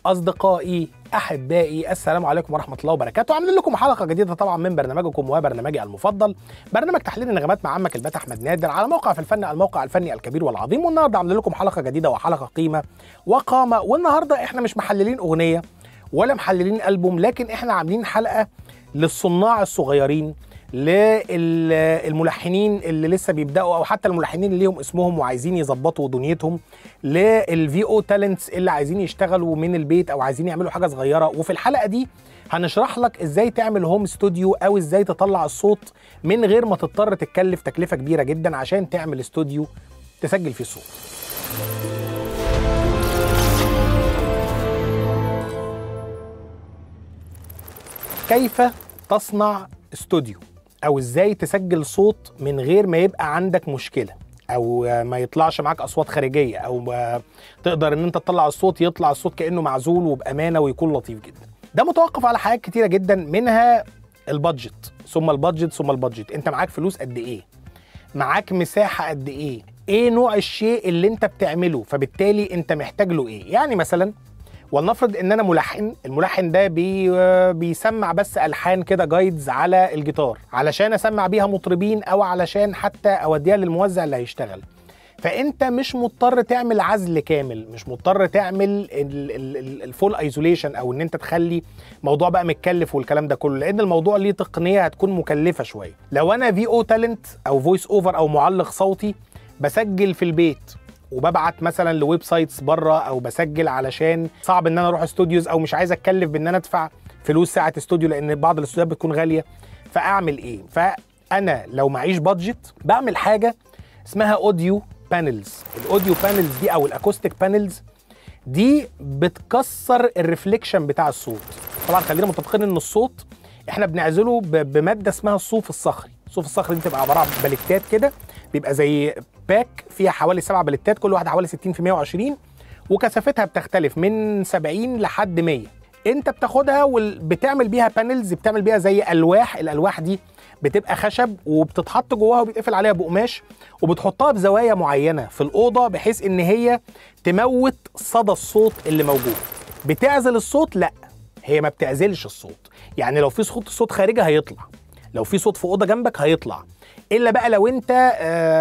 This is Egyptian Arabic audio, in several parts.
اصدقائي احبائي السلام عليكم ورحمه الله وبركاته عاملين لكم حلقه جديده طبعا من برنامجكم وبرنامجي المفضل برنامج تحليل النغمات مع عمك البات احمد نادر على موقع في الفن الموقع الفني الكبير والعظيم والنهارده عاملين لكم حلقه جديده وحلقه قيمه وقامه والنهارده احنا مش محللين اغنيه ولا محللين البوم لكن احنا عاملين حلقه للصناع الصغيرين للملحنين اللي لسه بيبداوا او حتى الملحنين اللي ليهم اسمهم وعايزين يظبطوا دنيتهم للفي او تالنتس اللي عايزين يشتغلوا من البيت او عايزين يعملوا حاجه صغيره وفي الحلقه دي هنشرح لك ازاي تعمل هوم استوديو او ازاي تطلع الصوت من غير ما تضطر تتكلف تكلفه كبيره جدا عشان تعمل استوديو تسجل فيه الصوت كيف تصنع استوديو او ازاي تسجل صوت من غير ما يبقى عندك مشكله او ما يطلعش معاك اصوات خارجيه او تقدر ان انت تطلع الصوت يطلع الصوت كانه معزول وبامانه ويكون لطيف جدا ده متوقف على حاجات كتيره جدا منها البادجت ثم البادجت ثم البادجت انت معاك فلوس قد ايه معاك مساحه قد ايه ايه نوع الشيء اللي انت بتعمله فبالتالي انت محتاج له ايه يعني مثلا ولنفرض ان انا ملحن الملحن ده بي بيسمع بس الحان كده جايدز على الجيتار علشان اسمع بيها مطربين او علشان حتى اوديها للموزع اللي هيشتغل فانت مش مضطر تعمل عزل كامل مش مضطر تعمل الفول ايزوليشن او ان انت تخلي موضوع بقى متكلف والكلام ده كله لان الموضوع ليه تقنيه هتكون مكلفه شويه لو انا في او تالنت او فويس اوفر او معلق صوتي بسجل في البيت وببعت مثلا لويب سايتس بره او بسجل علشان صعب ان انا اروح استوديوز او مش عايز اتكلف بان انا ادفع فلوس ساعه استوديو لان بعض الاستوديوهات بتكون غاليه فاعمل ايه فانا لو معيش بادجت بعمل حاجه اسمها اوديو بانلز الاوديو بانلز دي او الاكوستيك بانلز دي بتكسر الريفليكشن بتاع الصوت طبعا خلينا متفقين ان الصوت احنا بنعزله بماده اسمها الصوف الصخري الصوف الصخري دي بتبقى عباره عن بلكتات كده بيبقى زي باك فيها حوالي سبع بلتات كل واحده حوالي 60 في 120 وكثافتها بتختلف من 70 لحد 100 انت بتاخدها وبتعمل بيها بانلز بتعمل بيها زي الواح الالواح دي بتبقى خشب وبتتحط جواها وبيتقفل عليها بقماش وبتحطها بزوايا معينه في الاوضه بحيث ان هي تموت صدى الصوت اللي موجود بتعزل الصوت لا هي ما بتعزلش الصوت يعني لو في صوت صوت خارجي هيطلع لو في صوت في اوضه جنبك هيطلع الا بقى لو انت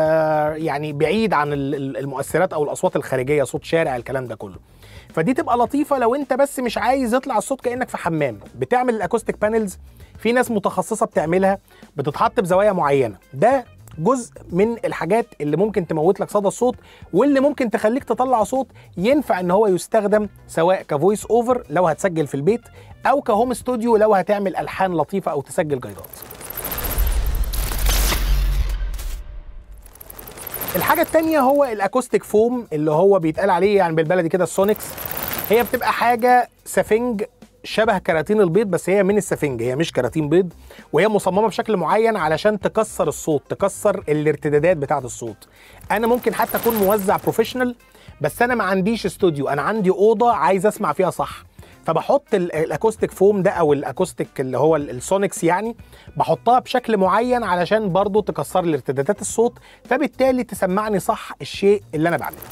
آه يعني بعيد عن المؤثرات او الاصوات الخارجيه صوت شارع الكلام ده كله فدي تبقى لطيفه لو انت بس مش عايز يطلع الصوت كانك في حمام بتعمل الاكوستيك بانلز في ناس متخصصه بتعملها بتتحط بزوايا معينه ده جزء من الحاجات اللي ممكن تموت لك صدى الصوت واللي ممكن تخليك تطلع صوت ينفع ان هو يستخدم سواء كفويس اوفر لو هتسجل في البيت او كهوم استوديو لو هتعمل الحان لطيفه او تسجل جايدات الحاجة التانية هو الأكوستيك فوم اللي هو بيتقال عليه يعني بالبلدي كده السونيكس هي بتبقى حاجة سفنج شبه كراتين البيض بس هي من السفنج هي مش كراتين بيض وهي مصممة بشكل معين علشان تكسر الصوت تكسر الارتدادات بتاعة الصوت أنا ممكن حتى أكون موزع بروفيشنال بس أنا ما عنديش استوديو أنا عندي أوضة عايز أسمع فيها صح فبحط الاكوستيك فوم ده او الاكوستيك اللي هو السونيكس يعني بحطها بشكل معين علشان برضو تكسر لي ارتدادات الصوت فبالتالي تسمعني صح الشيء اللي انا بعمله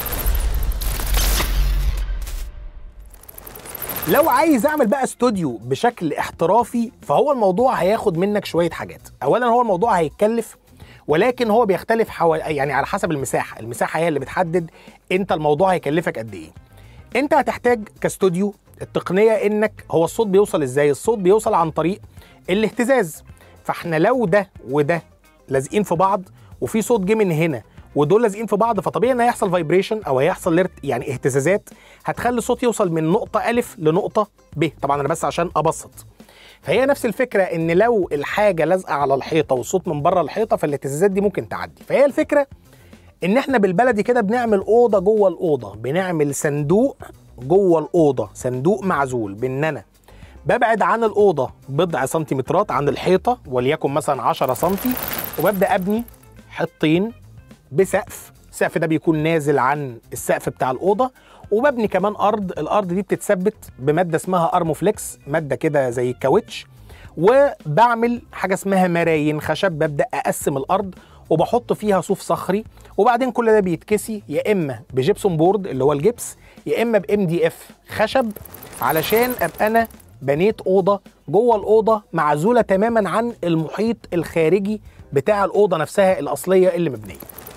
لو عايز اعمل بقى استوديو بشكل احترافي فهو الموضوع هياخد منك شويه حاجات اولا هو الموضوع هيتكلف ولكن هو بيختلف حوالي يعني على حسب المساحه المساحه هي اللي بتحدد انت الموضوع هيكلفك قد ايه انت هتحتاج كاستوديو التقنيه انك هو الصوت بيوصل ازاي الصوت بيوصل عن طريق الاهتزاز فاحنا لو ده وده لازقين في بعض وفي صوت جه من هنا ودول لازقين في بعض فطبيعي ان هيحصل فايبريشن او هيحصل يعني اهتزازات هتخلي الصوت يوصل من نقطه الف لنقطه ب طبعا انا بس عشان ابسط فهي نفس الفكره ان لو الحاجه لازقه على الحيطه والصوت من بره الحيطه فالاهتزازات دي ممكن تعدي فهي الفكره ان احنا بالبلدي كده بنعمل اوضه جوه الاوضه بنعمل صندوق جوه الاوضه صندوق معزول بان انا ببعد عن الاوضه بضع سنتيمترات عن الحيطه وليكن مثلا 10 سنتي وببدا ابني حطين بسقف السقف ده بيكون نازل عن السقف بتاع الاوضه وببني كمان ارض الارض دي بتتثبت بماده اسمها ارموفليكس ماده كده زي الكاوتش وبعمل حاجه اسمها مراين خشب ببدا اقسم الارض وبحط فيها صوف صخري وبعدين كل ده بيتكسي يا اما بجبسون بورد اللي هو الجبس يا اما بام دي اف خشب علشان ابقى انا بنيت اوضه جوه الاوضه معزوله تماما عن المحيط الخارجي بتاع الاوضه نفسها الاصليه اللي مبنيه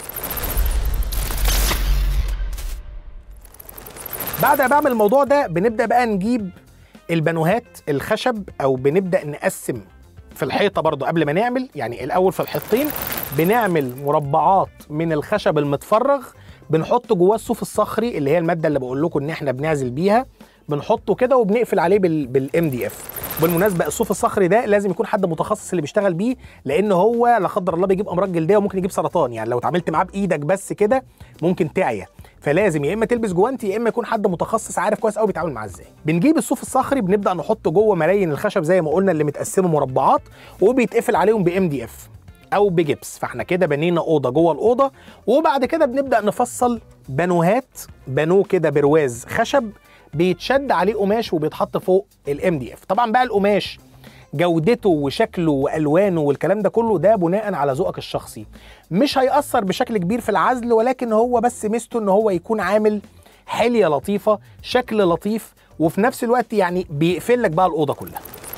بعد ما بعمل الموضوع ده بنبدا بقى نجيب البانوهات الخشب او بنبدا نقسم في الحيطه برضو قبل ما نعمل يعني الاول في الحيطتين بنعمل مربعات من الخشب المتفرغ بنحط جواه الصوف الصخري اللي هي الماده اللي بقول لكم ان احنا بنعزل بيها بنحطه كده وبنقفل عليه بالام دي اف بالمناسبه الصوف الصخري ده لازم يكون حد متخصص اللي بيشتغل بيه لان هو لا قدر الله بيجيب امراض جلديه وممكن يجيب سرطان يعني لو اتعاملت معاه بايدك بس كده ممكن تعيا فلازم يا اما تلبس جوانتي يا اما يكون حد متخصص عارف كويس قوي بيتعامل معاه ازاي بنجيب الصوف الصخري بنبدا نحطه جوه ملايين الخشب زي ما قلنا اللي متقسمه مربعات وبيتقفل عليهم بام دي اف او بجبس فاحنا كده بنينا اوضه جوه الاوضه وبعد كده بنبدا نفصل بانوهات بانو كده برواز خشب بيتشد عليه قماش وبيتحط فوق الام دي اف طبعا بقى القماش جودته وشكله والوانه والكلام ده كله ده بناء على ذوقك الشخصي مش هيأثر بشكل كبير في العزل ولكن هو بس ميزته ان هو يكون عامل حليه لطيفه شكل لطيف وفي نفس الوقت يعني بيقفل لك بقى الاوضه كلها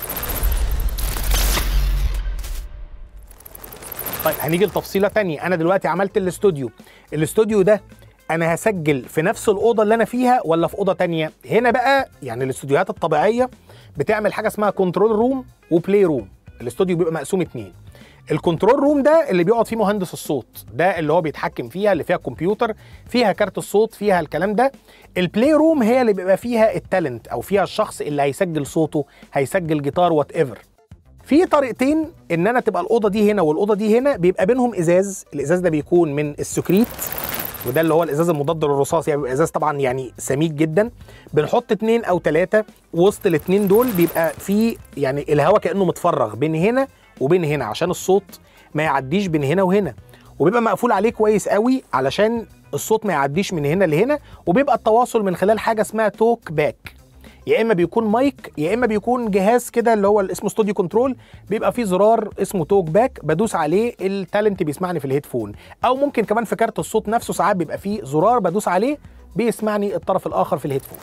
طيب هنيجي لتفصيله تانية انا دلوقتي عملت الاستوديو الاستوديو ده انا هسجل في نفس الاوضه اللي انا فيها ولا في اوضه تانية هنا بقى يعني الاستوديوهات الطبيعيه بتعمل حاجه اسمها كنترول روم وبلاي روم الاستوديو بيبقى مقسوم اتنين الكنترول روم ده اللي بيقعد فيه مهندس الصوت ده اللي هو بيتحكم فيها اللي فيها كمبيوتر فيها كارت الصوت فيها الكلام ده البلاي روم هي اللي بيبقى فيها التالنت او فيها الشخص اللي هيسجل صوته هيسجل جيتار وات ايفر في طريقتين ان انا تبقى الاوضه دي هنا والاوضه دي هنا بيبقى بينهم ازاز الازاز ده بيكون من السكريت وده اللي هو الازاز المضاد للرصاص يعني بيبقى ازاز طبعا يعني سميك جدا بنحط اتنين او تلاتة وسط الاتنين دول بيبقى في يعني الهواء كانه متفرغ بين هنا وبين هنا عشان الصوت ما يعديش بين هنا وهنا وبيبقى مقفول عليه كويس قوي علشان الصوت ما يعديش من هنا لهنا وبيبقى التواصل من خلال حاجه اسمها توك باك يا اما بيكون مايك يا اما بيكون جهاز كده اللي هو اسمه استوديو كنترول بيبقى فيه زرار اسمه توك باك بدوس عليه التالنت بيسمعني في الهيدفون او ممكن كمان في كارت الصوت نفسه ساعات بيبقى فيه زرار بدوس عليه بيسمعني الطرف الاخر في الهيدفون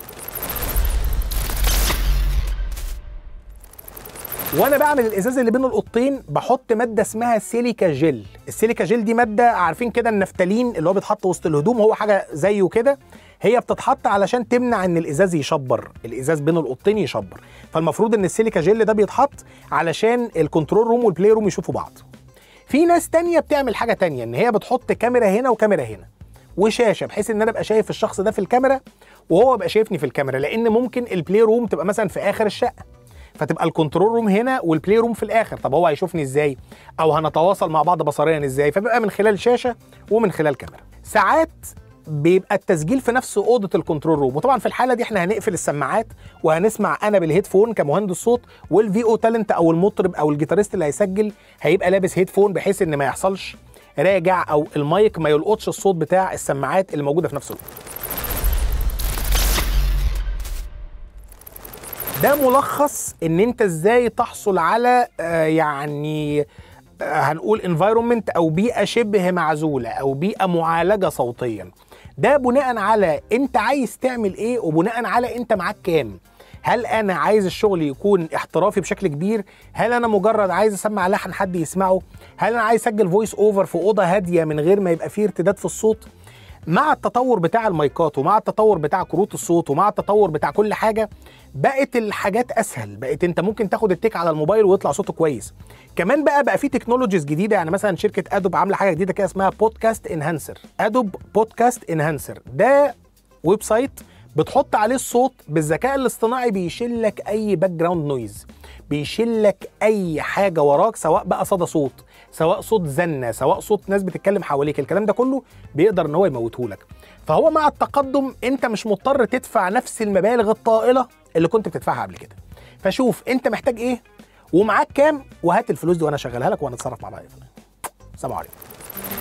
وانا بعمل الازاز اللي بين الاوضتين بحط ماده اسمها سيليكا جل السيليكا جل دي ماده عارفين كده النفتالين اللي هو بيتحط وسط الهدوم هو حاجه زيه كده هي بتتحط علشان تمنع ان الازاز يشبر الازاز بين الاوضتين يشبر فالمفروض ان السيليكا جل ده بيتحط علشان الكنترول روم والبلاي روم يشوفوا بعض في ناس تانية بتعمل حاجه تانية ان هي بتحط كاميرا هنا وكاميرا هنا وشاشه بحيث ان انا ابقى شايف الشخص ده في الكاميرا وهو يبقى شايفني في الكاميرا لان ممكن البلاي روم تبقى مثلا في اخر الشقه فتبقى الكنترول روم هنا والبلاي روم في الاخر طب هو هيشوفني ازاي او هنتواصل مع بعض بصريا ازاي فبيبقى من خلال شاشه ومن خلال كاميرا ساعات بيبقى التسجيل في نفس اوضه الكنترول روم وطبعا في الحاله دي احنا هنقفل السماعات وهنسمع انا بالهيدفون كمهندس صوت والفي او تالنت او المطرب او الجيتاريست اللي هيسجل هيبقى لابس هيدفون بحيث ان ما يحصلش راجع او المايك ما يلقطش الصوت بتاع السماعات اللي موجوده في نفس الاوضه ده ملخص ان انت ازاي تحصل على آه يعني آه هنقول انفايرومنت او بيئه شبه معزوله او بيئه معالجه صوتيا ده بناء على انت عايز تعمل ايه وبناء على انت معاك كام هل انا عايز الشغل يكون احترافي بشكل كبير هل انا مجرد عايز اسمع لحن حد يسمعه هل انا عايز اسجل فويس اوفر في اوضه هاديه من غير ما يبقى فيه ارتداد في الصوت مع التطور بتاع المايكات ومع التطور بتاع كروت الصوت ومع التطور بتاع كل حاجه بقت الحاجات اسهل بقت انت ممكن تاخد التيك على الموبايل ويطلع صوته كويس كمان بقى بقى في تكنولوجيز جديده يعني مثلا شركه ادوب عامله حاجه جديده كده اسمها بودكاست انهانسر ادوب بودكاست انهانسر ده ويب سايت بتحط عليه الصوت بالذكاء الاصطناعي بيشيل لك اي باك جراوند نويز بيشيل لك اي حاجه وراك سواء بقى صدى صوت سواء صوت زنه سواء صوت ناس بتتكلم حواليك الكلام ده كله بيقدر ان هو يموته لك فهو مع التقدم انت مش مضطر تدفع نفس المبالغ الطائله اللي كنت بتدفعها قبل كده فشوف انت محتاج ايه ومعاك كام وهات الفلوس دي وانا اشغلها لك وهنتصرف مع بعض سلام عليكم